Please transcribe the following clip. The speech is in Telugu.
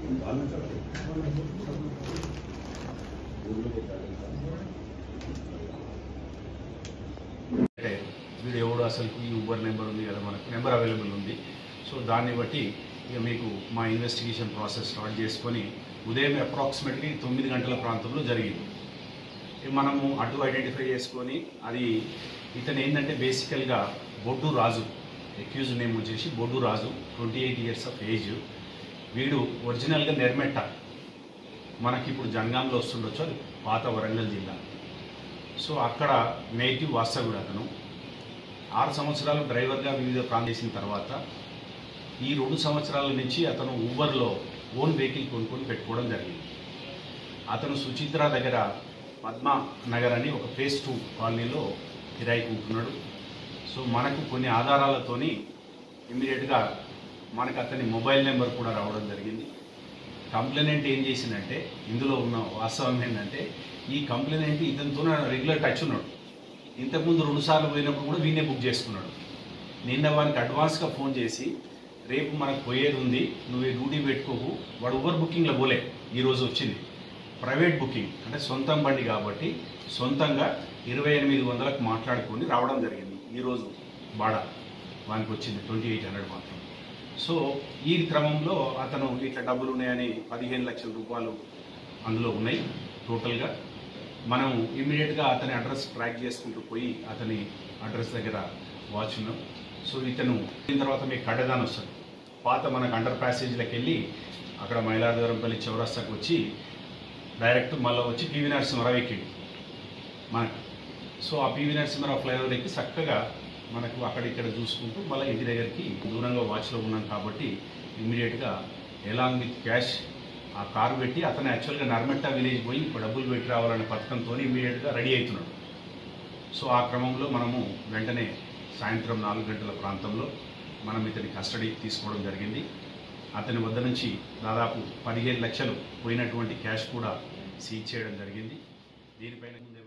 అంటే వీడు ఎవడు అసలు ఈ ఊబర్ నెంబర్ ఉంది కదా మనకు నెంబర్ అవైలబుల్ ఉంది సో దాన్ని బట్టి ఇక మీకు మా ఇన్వెస్టిగేషన్ ప్రాసెస్ స్టార్ట్ చేసుకొని ఉదయం అప్రాక్సిమేట్లీ తొమ్మిది గంటల ప్రాంతంలో జరిగింది ఇక మనము అటు ఐడెంటిఫై చేసుకొని అది ఇతను ఏంటంటే బేసికల్గా బొడ్డు రాజు అక్యూజ్ నేమ్ వచ్చేసి Boddu Raju twenty eight years of age వీడు ఒరిజినల్గా నెర్మెట్ట మనకి ఇప్పుడు జనగాంలో వస్తుండొచ్చు అది పాత వరంగల్ జిల్లా సో అక్కడ నేటివ్ వాస్తవుడు అతను ఆరు సంవత్సరాలు డ్రైవర్గా వివిధ ప్రాంతం చేసిన తర్వాత ఈ రెండు సంవత్సరాల నుంచి అతను ఊబర్లో ఓన్ వెహికల్ కొనుక్కొని పెట్టుకోవడం జరిగింది అతను సుచిత్ర దగ్గర పద్మ నగర్ అని ఒక ఫేస్ టూ కాలనీలో కిరాయికి ఉంటున్నాడు సో మనకు కొన్ని ఆధారాలతోని ఇమ్మీడియట్గా మనకు అతని మొబైల్ నెంబర్ కూడా రావడం జరిగింది కంప్లైనెంట్ ఏం చేసిందంటే ఇందులో ఉన్న వాస్తవం ఏంటంటే ఈ కంప్లైనెంట్ ఇతనితో రెగ్యులర్ టచ్ ఉన్నాడు ఇంతకుముందు రెండుసార్లు పోయినప్పుడు కూడా వీనే బుక్ చేసుకున్నాడు నిన్న వానికి అడ్వాన్స్గా ఫోన్ చేసి రేపు మనకు పోయేది ఉంది నువ్వు ఈ డ్యూటీ పెట్టుకోకు వాడు ఊబర్ బుకింగ్లో పోలే ఈరోజు వచ్చింది ప్రైవేట్ బుకింగ్ అంటే సొంతం బండి కాబట్టి సొంతంగా ఇరవై ఎనిమిది వందలకు మాట్లాడుకొని రావడం జరిగింది ఈరోజు బాడ వానికి వచ్చింది ట్వంటీ ఎయిట్ హండ్రెడ్ మాత్రం సో ఈ క్రమంలో అతను ఇట్లా డబ్బులు ఉన్నాయని పదిహేను లక్షల రూపాయలు అందులో ఉన్నాయి టోటల్గా మనం ఇమ్మీడియట్గా అతని అడ్రస్ ట్రాక్ చేసుకుంటూ పోయి అతని అడ్రస్ దగ్గర వాచ్ ఉన్నాం సో ఇతను దీని తర్వాత మీకు కడ్డదాని వస్తుంది పాత మనకు అండర్ ప్యాసేజ్లకు వెళ్ళి అక్కడ మైలారవరంపల్లి చౌరస్తాకు వచ్చి డైరెక్ట్ మళ్ళీ వచ్చి పివి నరసింహారావు ఎక్కింది మనకు సో ఆ పివి నరసింహారావు ఫ్లైఓవర్ ఎక్కి చక్కగా మనకు అక్కడ ఇక్కడ చూసుకుంటూ మళ్ళీ ఇంటి దగ్గరికి దూరంగా వాచ్లో ఉన్నాం కాబట్టి ఇమ్మీడియట్గా ఎలాంగ్ విత్ క్యాష్ ఆ కారు పెట్టి అతను యాక్చువల్గా నర్మెట్ట విలేజ్ పోయి ఇప్పుడు డబ్బులు పెట్టి రావాలనే పథకంతో ఇమ్మీడియట్గా రెడీ అవుతున్నాడు సో ఆ క్రమంలో మనము వెంటనే సాయంత్రం నాలుగు గంటల ప్రాంతంలో మనం ఇతని కస్టడీకి తీసుకోవడం జరిగింది అతని వద్ద నుంచి దాదాపు పదిహేను లక్షలు పోయినటువంటి క్యాష్ కూడా సీజ్ చేయడం జరిగింది దీనిపైన ముందే